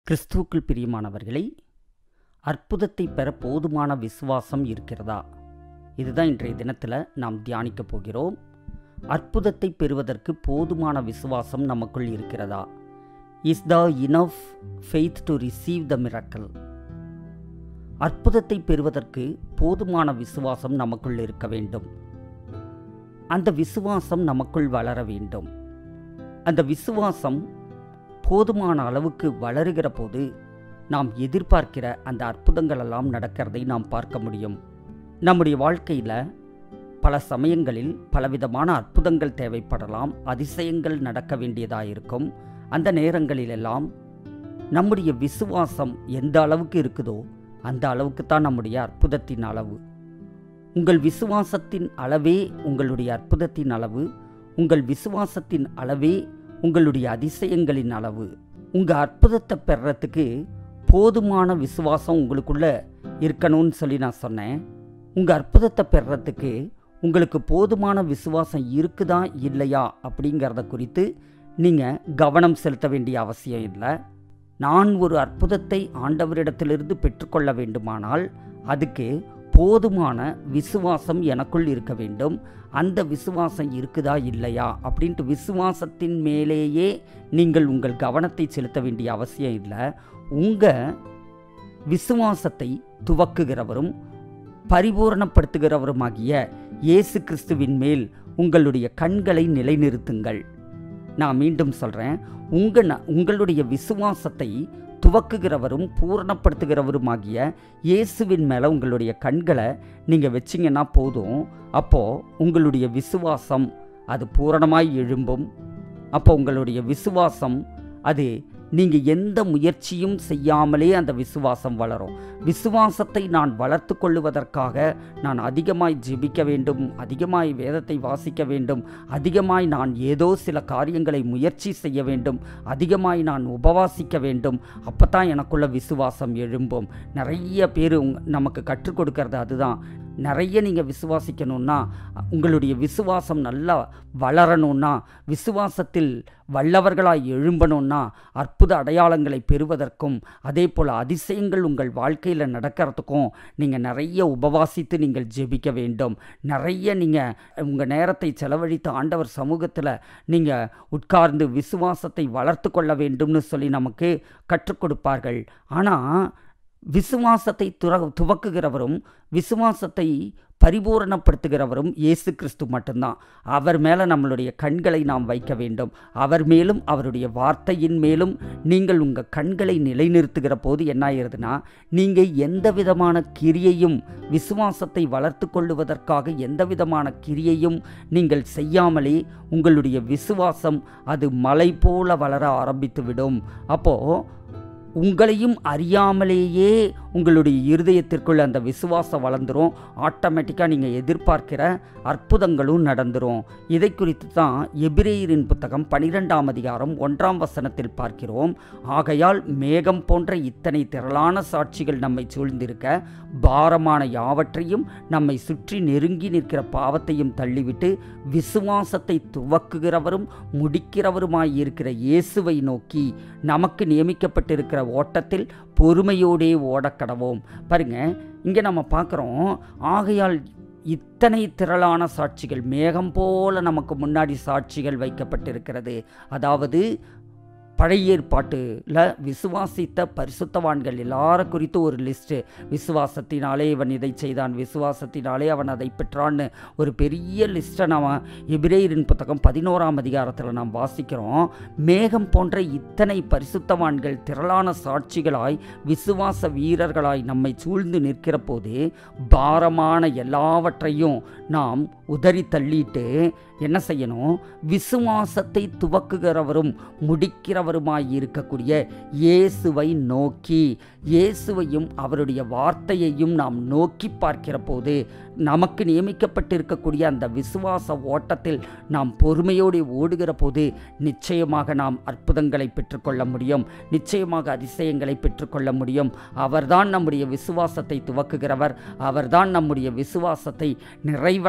கிறிஸ்துவுக்குள் பிரியமானவர்களே அற்புதத்தை பெற போதுமான விசுவாசம் இருக்கிறதா இதுதான் இன்றைய தினத்தில் நாம் தியானிக்க போகிறோம் அற்புதத்தை பெறுவதற்கு போதுமான விசுவாசம் நமக்குள் இருக்கிறதா is the enough faith to receive the miracle அற்புதத்தை பெறுவதற்கு போதுமான விசுவாசம் நமக்குள் இருக்க வேண்டும் அந்த விசுவாசம் நமக்குள் வளர வேண்டும் அந்த விசுவாசம் போதுமான அளவுக்கு வளருகிற போது நாம் எதிர்பார்க்கிற அந்த அற்புதங்கள் எல்லாம் நடக்கிறதை நாம் பார்க்க முடியும் நம்முடைய வாழ்க்கையில் பல சமயங்களில் பலவிதமான அற்புதங்கள் தேவைப்படலாம் அதிசயங்கள் நடக்க வேண்டியதாக இருக்கும் அந்த நேரங்களிலெல்லாம் நம்முடைய விசுவாசம் எந்த அளவுக்கு இருக்குதோ அந்த அளவுக்கு தான் நம்முடைய அற்புதத்தின் அளவு உங்கள் விசுவாசத்தின் அளவே உங்களுடைய அற்புதத்தின் அளவு உங்கள் விசுவாசத்தின் அளவே உங்களுடைய அதிசயங்களின் அளவு உங்கள் அற்புதத்தை பெறத்துக்கு போதுமான விசுவாசம் உங்களுக்குள்ள இருக்கணும்னு சொல்லி நான் சொன்னேன் உங்கள் அற்புதத்தை பெறத்துக்கு உங்களுக்கு போதுமான விசுவாசம் இருக்குதா இல்லையா அப்படிங்கிறத குறித்து நீங்கள் கவனம் செலுத்த வேண்டிய அவசியம் இல்லை நான் ஒரு அற்புதத்தை ஆண்டவரிடத்திலிருந்து பெற்றுக்கொள்ள வேண்டுமானால் அதுக்கு போதுமான விசுவாசம் எனக்குள் இருக்க வேண்டும் அந்த விசுவாசம் இருக்குதா இல்லையா அப்படின்ட்டு விசுவாசத்தின் மேலேயே நீங்கள் உங்கள் கவனத்தை செலுத்த வேண்டிய அவசியம் இல்லை உங்கள் விசுவாசத்தை துவக்குகிறவரும் பரிபூரணப்படுத்துகிறவருமாகிய இயேசு கிறிஸ்துவின் மேல் உங்களுடைய கண்களை நிலைநிறுத்துங்கள் நான் மீண்டும் சொல்கிறேன் உங்கள் உங்களுடைய விசுவாசத்தை துவக்குகிறவரும் பூரணப்படுத்துகிறவருமாகிய இயேசுவின் மேலே உங்களுடைய கண்களை நீங்கள் வச்சிங்கன்னா போதும் அப்போது உங்களுடைய விசுவாசம் அது பூரணமாய் எழும்பும் அப்போ உங்களுடைய விசுவாசம் அது நீங்கள் எந்த முயற்சியும் செய்யாமலே அந்த விசுவாசம் வளரும் விசுவாசத்தை நான் வளர்த்து கொள்ளுவதற்காக நான் அதிகமாய் ஜெபிக்க வேண்டும் அதிகமாய் வேதத்தை வாசிக்க வேண்டும் அதிகமாய் நான் ஏதோ சில காரியங்களை முயற்சி செய்ய வேண்டும் அதிகமாய் நான் உபவாசிக்க வேண்டும் அப்போ தான் எனக்குள்ள விசுவாசம் எழும்பும் நிறைய பேர் நமக்கு கற்றுக் கொடுக்கறது அதுதான் நிறைய நீங்கள் விசுவாசிக்கணுன்னா உங்களுடைய விசுவாசம் நல்லா வளரணுன்னா விசுவாசத்தில் வல்லவர்களாய் எழும்பணுன்னா அற்புத அடையாளங்களை பெறுவதற்கும் அதே போல் அதிசயங்கள் உங்கள் வாழ்க்கையில் நடக்கிறதுக்கும் நீங்கள் நிறைய உபவாசித்து நீங்கள் ஜெபிக்க வேண்டும் நிறைய நீங்கள் உங்கள் நேரத்தை செலவழித்து ஆண்டவர் சமூகத்தில் நீங்கள் உட்கார்ந்து விசுவாசத்தை வளர்த்து கொள்ள வேண்டும்னு சொல்லி நமக்கு கற்றுக் கொடுப்பார்கள் ஆனால் விசுவாசத்தை துற துவக்குகிறவரும் விசுவாசத்தை பரிபூரணப்படுத்துகிறவரும் இயேசு கிறிஸ்து மட்டும்தான் அவர் மேலே நம்மளுடைய கண்களை நாம் வைக்க வேண்டும் அவர் மேலும் அவருடைய வார்த்தையின் மேலும் நீங்கள் உங்கள் கண்களை நிலைநிறுத்துகிற போது என்ன ஆயிருதுன்னா நீங்கள் எந்த விதமான கிரியையும் விசுவாசத்தை வளர்த்து கொள்ளுவதற்காக எந்த விதமான கிரியையும் நீங்கள் செய்யாமலே உங்களுடைய விசுவாசம் அது மலை போல வளர ஆரம்பித்து விடும் அப்போது உங்களையும் அறியாமலேயே உங்களுடைய இருதயத்திற்குள் அந்த விசுவாசம் வளர்ந்துடும் ஆட்டோமேட்டிக்காக நீங்கள் எதிர்பார்க்கிற அற்புதங்களும் நடந்துடும் இதை குறித்து தான் எபிரேயரின் புத்தகம் பனிரெண்டாம் அதிகாரம் ஒன்றாம் வசனத்தில் பார்க்கிறோம் ஆகையால் மேகம் போன்ற இத்தனை திரளான சாட்சிகள் நம்மை சூழ்ந்திருக்க பாரமான யாவற்றையும் நம்மை சுற்றி நெருங்கி நிற்கிற பாவத்தையும் தள்ளிவிட்டு விசுவாசத்தை துவக்குகிறவரும் முடிக்கிறவருமாயிருக்கிற இயேசுவை நோக்கி நமக்கு நியமிக்கப்பட்டிருக்கிற ஓட்டத்தில் பொறுமையோடே ஓடக்கடவோம் பாருங்க இங்கே நம்ம பார்க்குறோம் ஆகையால் இத்தனை திரளான சாட்சிகள் மேகம் போல நமக்கு முன்னாடி சாட்சிகள் வைக்கப்பட்டிருக்கிறது அதாவது பழைய ஏற்பாட்டில் விசுவாசித்த பரிசுத்தவான்கள் எல்லார குறித்து ஒரு லிஸ்ட்டு விசுவாசத்தினாலே இவன் இதை செய்தான் விசுவாசத்தினாலே அவன் அதை பெற்றான்னு ஒரு பெரிய லிஸ்ட்டை நாம் எபிரேயரின் புத்தகம் பதினோராம் அதிகாரத்தில் நாம் வாசிக்கிறோம் மேகம் போன்ற இத்தனை பரிசுத்தவான்கள் திரளான சாட்சிகளாய் விசுவாச வீரர்களாய் நம்மை சூழ்ந்து நிற்கிற போது பாரமான எல்லாவற்றையும் நாம் உதறி தள்ளிட்டு என்ன செய்யணும் விசுவாசத்தை துவக்குகிறவரும் முடிக்கிறவருமாய் இருக்கக்கூடிய இயேசுவை நோக்கி இயேசுவையும் அவருடைய வார்த்தையையும் நாம் நோக்கி பார்க்கிற போது நமக்கு நியமிக்கப்பட்டிருக்கக்கூடிய அந்த விசுவாச ஓட்டத்தில் நாம் பொறுமையோடு ஓடுகிற போது நிச்சயமாக நாம் அற்புதங்களை பெற்றுக்கொள்ள முடியும் நிச்சயமாக அதிசயங்களை பெற்றுக்கொள்ள முடியும் அவர்தான் நம்முடைய விசுவாசத்தை துவக்குகிறவர் அவர்தான் நம்முடைய விசுவாசத்தை நிறைவடைய பண்ண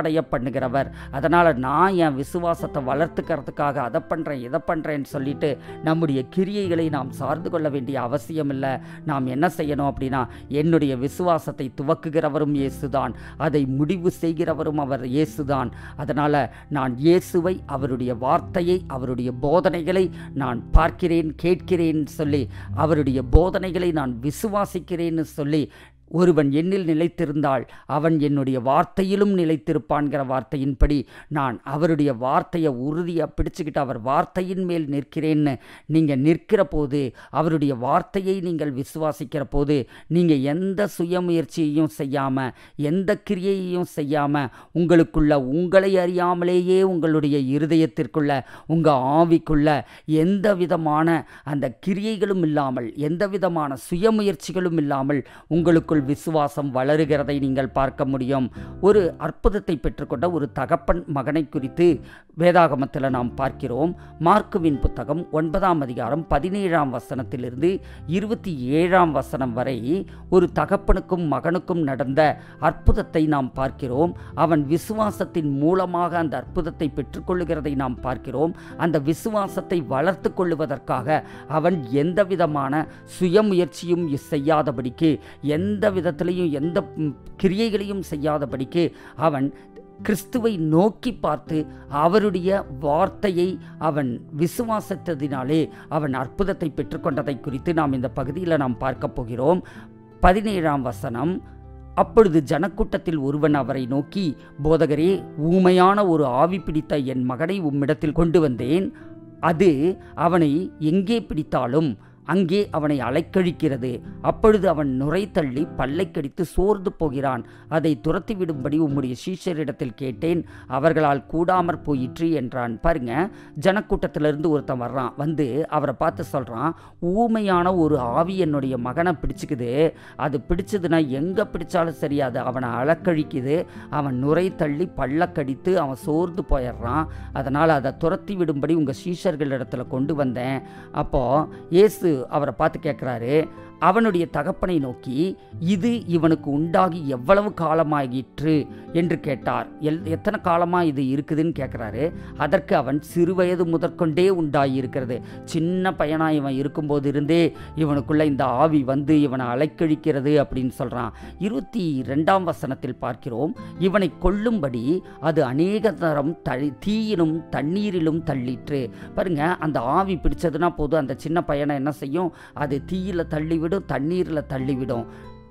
பண்ணுகிறவர் அதனால் நான் என் விசுவாசத்தை வளர்த்துக்கிறதுக்காக அதை பண்ணுறேன் இதை பண்ணுறேன்னு சொல்லிட்டு நம்முடைய கிரியைகளை நாம் சார்ந்து கொள்ள வேண்டிய அவசியம் இல்லை நாம் என்ன செய்யணும் அப்படின்னா என்னுடைய விசுவாசத்தை துவக்குகிறவரும் இயேசுதான் அதை முடிவு செய்கிறவரும் அவர் இயேசுதான் அதனால் நான் இயேசுவை அவருடைய வார்த்தையை அவருடைய போதனைகளை நான் பார்க்கிறேன் கேட்கிறேன் சொல்லி அவருடைய போதனைகளை நான் விசுவாசிக்கிறேன்னு சொல்லி ஒருவன் என்னில் நிலைத்திருந்தால் அவன் என்னுடைய வார்த்தையிலும் நிலைத்திருப்பான்கிற வார்த்தையின்படி நான் அவருடைய வார்த்தையை உறுதியாக பிடிச்சுக்கிட்டு அவர் வார்த்தையின் மேல் நிற்கிறேன்னு நீங்கள் நிற்கிற போது அவருடைய வார்த்தையை நீங்கள் விசுவாசிக்கிற போது நீங்கள் எந்த சுயமுயற்சியையும் செய்யாமல் எந்த கிரியையையும் செய்யாமல் உங்களுக்குள்ள உங்களை அறியாமலேயே உங்களுடைய இருதயத்திற்குள்ள உங்கள் ஆவிக்குள்ள எந்த விதமான அந்த கிரியைகளும் இல்லாமல் எந்த விதமான சுயமுயற்சிகளும் இல்லாமல் உங்களுக்குள் விசுவாசம் வளருகிறதை நீங்கள் பார்க்க முடியும் ஒரு அற்புதத்தை பெற்றுக்கொண்ட ஒரு தகப்பன் மகனை குறித்து வேதாகமத்தில் நாம் பார்க்கிறோம் மார்க்குவின் புத்தகம் ஒன்பதாம் அதிகாரம் பதினேழாம் வசனத்திலிருந்து இருபத்தி ஏழாம் வசனம் வரை ஒரு தகப்பனுக்கும் மகனுக்கும் நடந்த அற்புதத்தை நாம் பார்க்கிறோம் அவன் விசுவாசத்தின் மூலமாக அந்த அற்புதத்தை பெற்றுக்கொள்ளுகிறதை நாம் பார்க்கிறோம் அந்த விசுவாசத்தை வளர்த்து கொள்ளுவதற்காக அவன் எந்த விதமான சுயமுயற்சியும் செய்யாதபடிக்கு எந்த விதத்திலையும் எந்த ம், கிரியைகளையும் செய்யாதபடிக்கு அவன் கிறிஸ்துவை நோக்கி பார்த்து அவருடைய வார்த்தையை அவன் விசுவாசித்ததினாலே அவன் அற்புதத்தை பெற்றுக்கொண்டதை குறித்து நாம் இந்த பகுதியில் நாம் பார்க்க போகிறோம் பதினேழாம் வசனம் அப்பொழுது ஜனக்கூட்டத்தில் ஒருவன் அவரை நோக்கி போதகரே ஊமையான ஒரு ஆவி பிடித்த என் மகனை உம்மிடத்தில் கொண்டு வந்தேன் அது அவனை எங்கே பிடித்தாலும் அங்கே அவனை அலைக்கழிக்கிறது அப்பொழுது அவன் நுரை தள்ளி பல்லை கடித்து சோர்ந்து போகிறான் அதை துரத்திவிடும்படி உம்முடைய சீஷரிடத்தில் கேட்டேன் அவர்களால் கூடாமற் போயிற்று என்றான் பாருங்க ஜனக்கூட்டத்திலிருந்து ஒருத்தன் வர்றான் வந்து அவரை பார்த்து சொல்கிறான் ஊமையான ஒரு ஆவி என்னுடைய மகனை பிடிச்சிக்குது அது பிடிச்சதுன்னா எங்கே பிடிச்சாலும் சரி அது அவனை அலக்கழிக்குது அவன் நுரை தள்ளி பல்ல கடித்து அவன் சோர்ந்து போயிடுறான் அதனால் அதை துரத்தி விடும்படி உங்கள் சீஷர்களிடத்தில் கொண்டு வந்தேன் அப்போது இயேசு அவரை பார்த்து கேட்குறாரு அவனுடைய தகப்பனை நோக்கி இது இவனுக்கு உண்டாகி எவ்வளவு காலமாகிற்று என்று கேட்டார் எல் எத்தனை காலமாக இது இருக்குதுன்னு கேட்குறாரு அதற்கு அவன் சிறுவயது முதற்கொண்டே உண்டாகி இருக்கிறது சின்ன பையனாக இவன் இருக்கும்போது இருந்தே இவனுக்குள்ள இந்த ஆவி வந்து இவனை அலைக்கழிக்கிறது அப்படின்னு சொல்கிறான் இருபத்தி ரெண்டாம் வசனத்தில் பார்க்கிறோம் இவனை கொல்லும்படி அது அநேக தரம் தழி தீயிலும் தண்ணீரிலும் தள்ளிற்று பாருங்க அந்த ஆவி பிடிச்சதுன்னா போதும் அந்த சின்ன பையனை என்ன செய்யும் அது தீயில தள்ளிவிடும் தண்ணீரில் தள்ளிவிடும்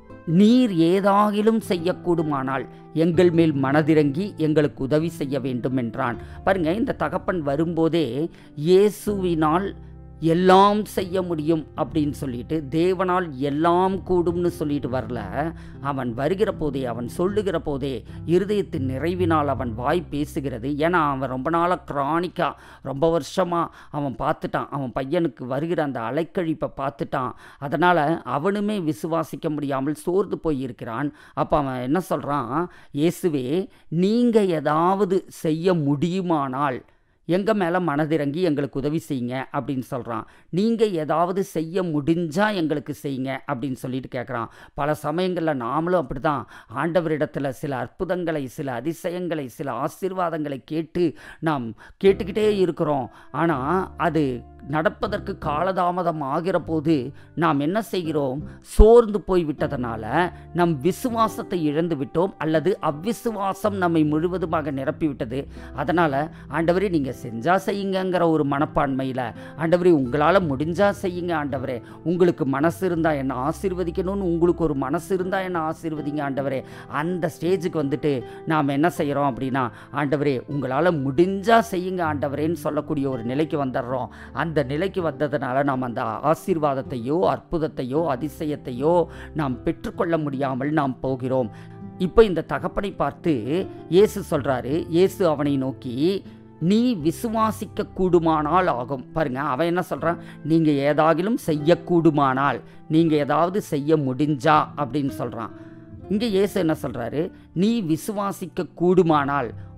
நீர் ஏதாகிலும் செய்யக்கூடுமானால் எங்கள் மேல் மனதிறங்கி எங்களுக்கு உதவி செய்ய வேண்டும் என்றான் பாருங்க இந்த தகப்பன் வரும்போதே இயேசுவினால் எல்லாம் செய்ய முடியும் அப்படின்னு சொல்லிட்டு தேவனால் எல்லாம் கூடும்னு சொல்லிட்டு வரல அவன் வருகிற போதே அவன் சொல்லுகிற போதே இருதயத்தின் நிறைவினால் அவன் வாய் பேசுகிறது ஏன்னா அவன் ரொம்ப நாளாக கிரானிக்கா ரொம்ப வருஷமாக அவன் பார்த்துட்டான் அவன் பையனுக்கு வருகிற அந்த அலைக்கழிப்பை பார்த்துட்டான் அதனால் அவனுமே விசுவாசிக்க முடியாமல் சோர்ந்து போய் இருக்கிறான் அப்போ அவன் என்ன சொல்கிறான் இயேசுவே நீங்கள் ஏதாவது செய்ய முடியுமானால் எங்கள் மேலே மனதிறங்கி எங்களுக்கு உதவி செய்யுங்க அப்படின்னு சொல்கிறான் நீங்கள் ஏதாவது செய்ய முடிஞ்சால் எங்களுக்கு செய்யுங்க அப்படின்னு சொல்லிட்டு கேட்குறான் பல சமயங்களில் நாமளும் அப்படி தான் ஆண்டவரிடத்தில் சில அற்புதங்களை சில அதிசயங்களை சில ஆசீர்வாதங்களை கேட்டு நாம் கேட்டுக்கிட்டே இருக்கிறோம் ஆனால் அது நடப்பதற்கு காலதாமதம் ஆகிற போது நாம் என்ன செய்கிறோம் சோர்ந்து போய் விட்டதனால நம் விசுவாசத்தை இழந்து விட்டோம் அல்லது அவ்விசுவாசம் நம்மை முழுவதுமாக நிரப்பிவிட்டது அதனால் ஆண்டவரே நீங்கள் செஞ்சால் செய்யுங்கங்கிற ஒரு மனப்பான்மையில் ஆண்டவரே உங்களால் முடிஞ்சால் செய்யுங்க ஆண்டவரே உங்களுக்கு மனசு இருந்தால் என்னை ஆசீர்வதிக்கணும்னு உங்களுக்கு ஒரு மனசு இருந்தால் என்னை ஆசீர்வதிங்க ஆண்டவரே அந்த ஸ்டேஜுக்கு வந்துட்டு நாம் என்ன செய்கிறோம் அப்படின்னா ஆண்டவரே உங்களால் முடிஞ்சால் செய்யுங்க ஆண்டவரேன்னு சொல்லக்கூடிய ஒரு நிலைக்கு வந்துடுறோம் அந்த நிலைக்கு வந்ததுனால நாம் அந்த ஆசீர்வாதத்தையோ அற்புதத்தையோ அதிசயத்தையோ நாம் பெற்றுக்கொள்ள முடியாமல் நாம் போகிறோம் இப்போ இந்த தகப்பனை பார்த்து இயேசு சொல்கிறாரு இயேசு அவனை நோக்கி நீ விசுவாசிக்க கூடுமானால் ஆகும் பாருங்க அவன் என்ன சொல்கிறான் நீங்கள் ஏதாகிலும் செய்யக்கூடுமானால் நீங்கள் ஏதாவது செய்ய முடிஞ்சா அப்படின்னு சொல்கிறான் இங்கே இயேசு என்ன சொல்கிறாரு நீ விசுவாசிக்க கூடுமானால்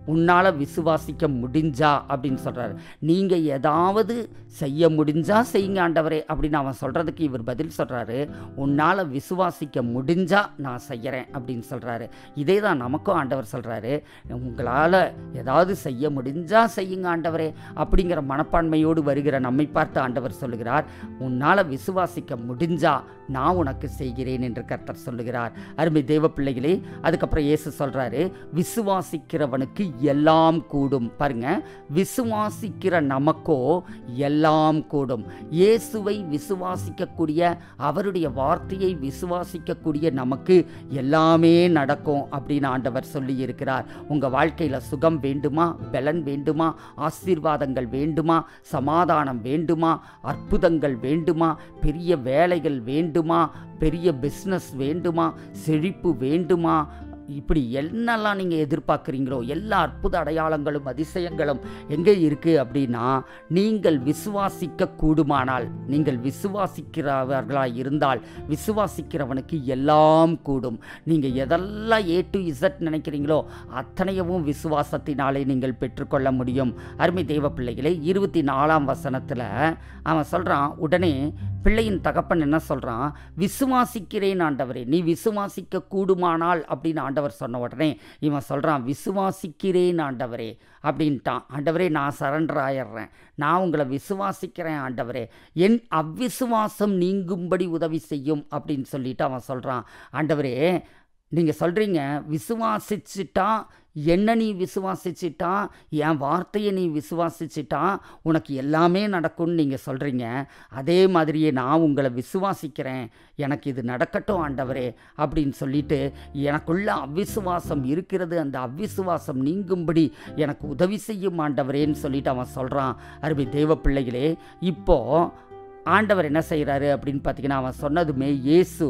உன்னால் விசுவாசிக்க முடிஞ்சா அப்படின்னு சொல்கிறாரு நீங்கள் ஏதாவது செய்ய முடிஞ்சா செய்யுங்க ஆண்டவரே அப்படின்னு அவன் சொல்கிறதுக்கு இவர் பதில் சொல்கிறாரு உன்னால் விசுவாசிக்க முடிஞ்சா நான் செய்கிறேன் அப்படின்னு சொல்கிறாரு இதே தான் நமக்கும் ஆண்டவர் சொல்கிறாரு உங்களால் ஏதாவது செய்ய முடிஞ்சா செய்யுங்க ஆண்டவரே அப்படிங்கிற மனப்பான்மையோடு வருகிற நம்மை பார்த்து ஆண்டவர் சொல்லுகிறார் உன்னால் விசுவாசிக்க முடிஞ்சா நான் உனக்கு செய்கிறேன் என்று கர்த்தர் சொல்லுகிறார் அருமை தேவ பிள்ளைகளே அதுக்கப்புறம் இயேசு சொல்றாரு விசுவாசிக்கிறவனுக்கு எல்லாம் கூடும் பாருங்க விசுவாசிக்கிற நமக்கோ எல்லாம் கூடும் இயேசுவை விசுவாசிக்கக்கூடிய அவருடைய வார்த்தையை விசுவாசிக்கக்கூடிய நமக்கு எல்லாமே நடக்கும் அப்படின்னு ஆண்டவர் சொல்லி இருக்கிறார் உங்க வாழ்க்கையில சுகம் வேண்டுமா பலன் வேண்டுமா ஆசீர்வாதங்கள் வேண்டுமா சமாதானம் வேண்டுமா அற்புதங்கள் வேண்டுமா பெரிய வேலைகள் வேண்டுமா பெரிய பிஸ்னஸ் வேண்டுமா செழிப்பு வேண்டுமா இப்படி என்னெல்லாம் நீங்கள் எதிர்பார்க்குறீங்களோ எல்லா அற்புத அடையாளங்களும் அதிசயங்களும் எங்கே இருக்குது அப்படின்னா நீங்கள் விசுவாசிக்க கூடுமானால் நீங்கள் விசுவாசிக்கிறவர்களாக இருந்தால் விசுவாசிக்கிறவனுக்கு எல்லாம் கூடும் நீங்கள் எதெல்லாம் ஏ டு இசட் நினைக்கிறீங்களோ அத்தனையவும் விசுவாசத்தினாலே நீங்கள் பெற்றுக்கொள்ள முடியும் அருமை தெய்வ பிள்ளைகளே இருபத்தி நாலாம் வசனத்தில் அவன் சொல்கிறான் உடனே பிள்ளையின் தகப்பன் என்ன சொல்கிறான் விசுவாசிக்கிறேன் ஆண்டவரே நீ விசுவாசிக்க கூடுமானால் அப்படின்னு ஆண்டவர் சொன்ன உடனே இவன் சொல்கிறான் விசுவாசிக்கிறேன் ஆண்டவரே அப்படின்ட்டான் ஆண்டவரே நான் சரண்டர் ஆயிடுறேன் நான் உங்களை விசுவாசிக்கிறேன் ஆண்டவரே என் அவ்விசுவாசம் நீங்கும்படி உதவி செய்யும் அப்படின்னு சொல்லிட்டு அவன் சொல்கிறான் ஆண்டவரே நீங்கள் சொல்கிறீங்க விசுவாசிச்சிட்டா என்ன நீ விசுவாசிச்சிட்டா என் வார்த்தையை நீ விசுவாசிச்சிட்டா உனக்கு எல்லாமே நடக்கும்னு நீங்கள் சொல்கிறீங்க அதே மாதிரியே நான் உங்களை விசுவாசிக்கிறேன் எனக்கு இது நடக்கட்டும் ஆண்டவரே அப்படின்னு சொல்லிட்டு எனக்குள்ள அவ்விசுவாசம் இருக்கிறது அந்த அவ்விசுவாசம் நீங்கும்படி எனக்கு உதவி செய்யும் ஆண்டவரேன்னு சொல்லிட்டு அவன் சொல்கிறான் அருமை தெய்வ பிள்ளைகளே இப்போ ஆண்டவர் என்ன செய்கிறாரு அப்படின்னு பார்த்தீங்கன்னா அவன் சொன்னதுமே இயேசு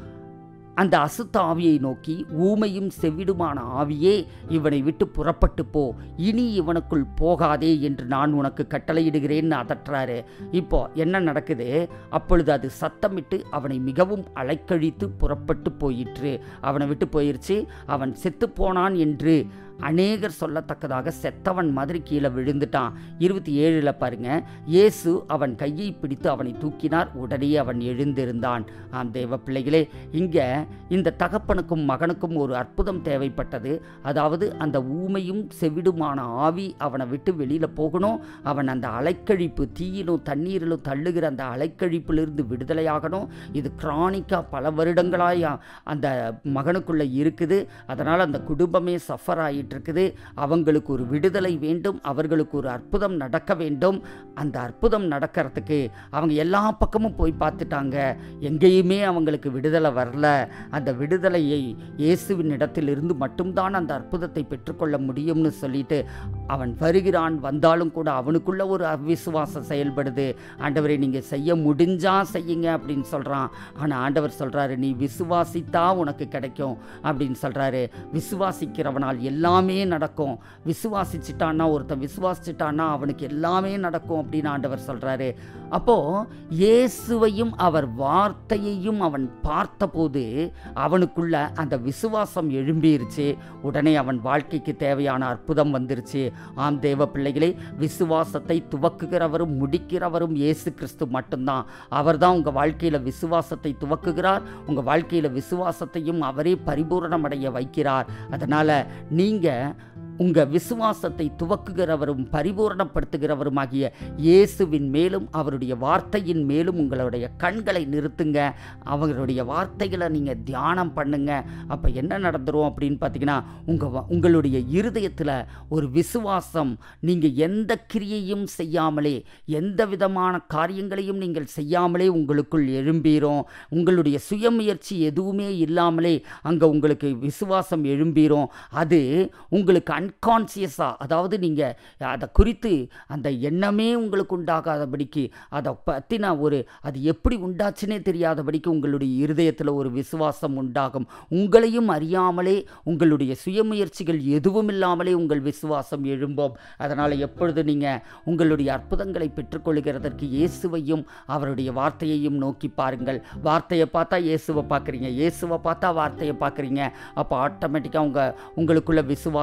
அந்த அசுத்த ஆவியை நோக்கி ஊமையும் செவிடுமான ஆவியே இவனை விட்டு புறப்பட்டு போ இனி இவனுக்குள் போகாதே என்று நான் உனக்கு கட்டளையிடுகிறேன்னு அதட்டுறாரு இப்போ என்ன நடக்குது அப்பொழுது அது சத்தமிட்டு அவனை மிகவும் அலைக்கழித்து புறப்பட்டு போயிற்று அவனை விட்டு போயிருச்சு அவன் செத்து போனான் என்று அநேகர் சொல்லத்தக்கதாக செத்தவன் மாதிரி கீழே விழுந்துட்டான் இருபத்தி ஏழில் பாருங்க இயேசு அவன் கையை பிடித்து அவனை தூக்கினார் உடனே அவன் எழுந்திருந்தான் ஆம் தேவ பிள்ளைகளே இங்கே இந்த தகப்பனுக்கும் மகனுக்கும் ஒரு அற்புதம் தேவைப்பட்டது அதாவது அந்த ஊமையும் செவிடுமான ஆவி அவனை விட்டு வெளியில் போகணும் அவன் அந்த அலைக்கழிப்பு தீயிலும் தண்ணீரிலும் தள்ளுகிற அந்த அலைக்கழிப்பிலிருந்து விடுதலையாகணும் இது கிரானிக்காக பல வருடங்களாய் அந்த மகனுக்குள்ளே இருக்குது அதனால் அந்த குடும்பமே சஃபர் ஆகிட்டு இருக்குது அவங்களுக்கு ஒரு விடுதலை வேண்டும் அவர்களுக்கு ஒரு அற்புதம் நடக்க வேண்டும் அந்த அற்புதம் நடக்கிறதுக்கு அவங்க எல்லா பக்கமும் போய் பார்த்துட்டாங்க எங்கேயுமே அவங்களுக்கு விடுதலை வரல அந்த விடுதலையை இயேசுவின் இடத்திலிருந்து மட்டும்தான் அந்த அற்புதத்தை பெற்றுக்கொள்ள முடியும்னு சொல்லிட்டு அவன் வருகிறான் வந்தாலும் கூட அவனுக்குள்ள ஒரு அவிசுவாசம் செயல்படுது ஆண்டவரை நீங்கள் செய்ய முடிஞ்சா செய்யுங்க அப்படின்னு சொல்கிறான் ஆனால் ஆண்டவர் சொல்கிறாரு நீ விசுவாசித்தா உனக்கு கிடைக்கும் அப்படின்னு சொல்கிறாரு விசுவாசிக்கிறவனால் எல்லாமே நடக்கும் விசுவாசிச்சிட்டான்னா ஒருத்தன் விசுவாசிச்சிட்டான்னா அவனுக்கு எல்லாமே நடக்கும் அப்படின்னு ஆண்டவர் சொல்கிறாரு அப்போது இயேசுவையும் அவர் வார்த்தையையும் அவன் பார்த்தபோது அவனுக்குள்ள அந்த விசுவாசம் எழும்பிருச்சு உடனே அவன் வாழ்க்கைக்கு தேவையான அற்புதம் வந்துருச்சு ஆம் தேவ பிள்ளைகளே விசுவாசத்தை துவக்குகிறவரும் முடிக்கிறவரும் இயேசு கிறிஸ்து மட்டும்தான் அவர்தான் உங்கள் வாழ்க்கையில் விசுவாசத்தை துவக்குகிறார் உங்கள் வாழ்க்கையில் விசுவாசத்தையும் அவரே பரிபூரணமடைய வைக்கிறார் அதனால் நீங்கள் உங்கள் விசுவாசத்தை துவக்குகிறவரும் பரிபூரணப்படுத்துகிறவருமாகிய இயேசுவின் மேலும் அவருடைய வார்த்தையின் மேலும் உங்களுடைய கண்களை நிறுத்துங்க அவருடைய வார்த்தைகளை நீங்கள் தியானம் பண்ணுங்க அப்போ என்ன நடந்துரும் அப்படின்னு பார்த்தீங்கன்னா உங்கள் உங்களுடைய இருதயத்தில் ஒரு விசுவாசம் நீங்கள் எந்த கிரியையும் செய்யாமலே எந்த விதமான காரியங்களையும் நீங்கள் செய்யாமலே உங்களுக்குள் எழும்பீரும் உங்களுடைய சுயமுயற்சி எதுவுமே இல்லாமலே அங்கே உங்களுக்கு விசுவாசம் எழும்பீரும் அது உங்களுக்கு அன்கான்சியஸாக அதாவது நீங்கள் அதை குறித்து அந்த எண்ணமே உங்களுக்கு உண்டாகாதபடிக்கு அதை பற்றின ஒரு அது எப்படி உண்டாச்சுனே தெரியாதபடிக்கு உங்களுடைய இருதயத்தில் ஒரு விசுவாசம் உண்டாகும் உங்களையும் அறியாமலே உங்களுடைய சுயமுயற்சிகள் எதுவும் இல்லாமலே உங்கள் விசுவாசம் எழும்போம் அதனால் எப்பொழுது நீங்கள் உங்களுடைய அற்புதங்களை பெற்றுக்கொள்கிறதற்கு இயேசுவையும் அவருடைய வார்த்தையையும் நோக்கி பாருங்கள் வார்த்தையை பார்த்தா இயேசுவை பார்க்குறீங்க இயேசுவை பார்த்தா வார்த்தையை பார்க்குறீங்க அப்போ ஆட்டோமேட்டிக்காக உங்கள் உங்களுக்குள்ள விசுவாசம் எழும்பி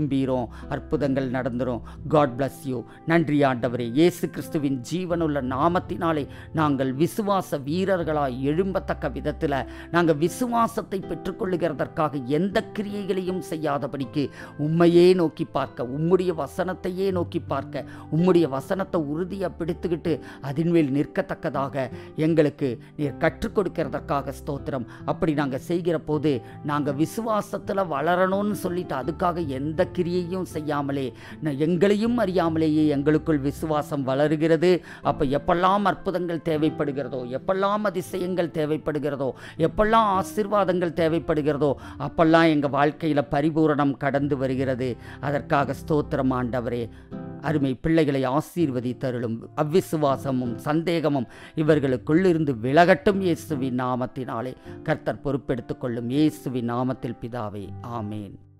திரும்பிரும் அற்புதங்கள் நடந்துரும் காட் bless யூ நன்றி ஆண்டவரே இயேசு கிறிஸ்துவின் ஜீவனுள்ள நாமத்தினாலே நாங்கள் விசுவாச வீரர்களாய் எழும்பத்தக்க விதத்தில் நாங்கள் விசுவாசத்தை பெற்றுக்கொள்ளுகிறதற்காக எந்த கிரியைகளையும் செய்யாதபடிக்கு உம்மையே நோக்கி பார்க்க உம்முடைய வசனத்தையே நோக்கி பார்க்க உம்முடைய வசனத்தை உறுதியாக பிடித்துக்கிட்டு அதின்மேல் நிற்கத்தக்கதாக எங்களுக்கு நீர் கற்றுக் கொடுக்கிறதற்காக ஸ்தோத்திரம் அப்படி நாங்கள் செய்கிற போது நாங்கள் விசுவாசத்தில் வளரணும்னு சொல்லிட்டு அதுக்காக எந்த கிரியையும் செய்யாமலே ந- எங்களையும் அறியாமலேயே எங்களுக்குள் விசுவாசம் வளருகிறது அப்போ எப்பெல்லாம் அற்புதங்கள் தேவைப்படுகிறதோ எப்பெல்லாம் அதிசயங்கள் தேவைப்படுகிறதோ எப்பெல்லாம் ஆசீர்வாதங்கள் தேவைப்படுகிறதோ அப்பெல்லாம் எங்கள் வாழ்க்கையில் பரிபூரணம் கடந்து வருகிறது அதற்காக ஸ்தோத்திரம் ஆண்டவரே அருமை பிள்ளைகளை ஆசீர்வதித்தருளும் அவ்விசுவாசமும் சந்தேகமும் இவர்களுக்குள்ளிருந்து விலகட்டும் இயேசுவின் நாமத்தினாலே கர்த்தர் பொறுப்பெடுத்துக் கொள்ளும் இயேசுவின் நாமத்தில் பிதாவே ஆமேன்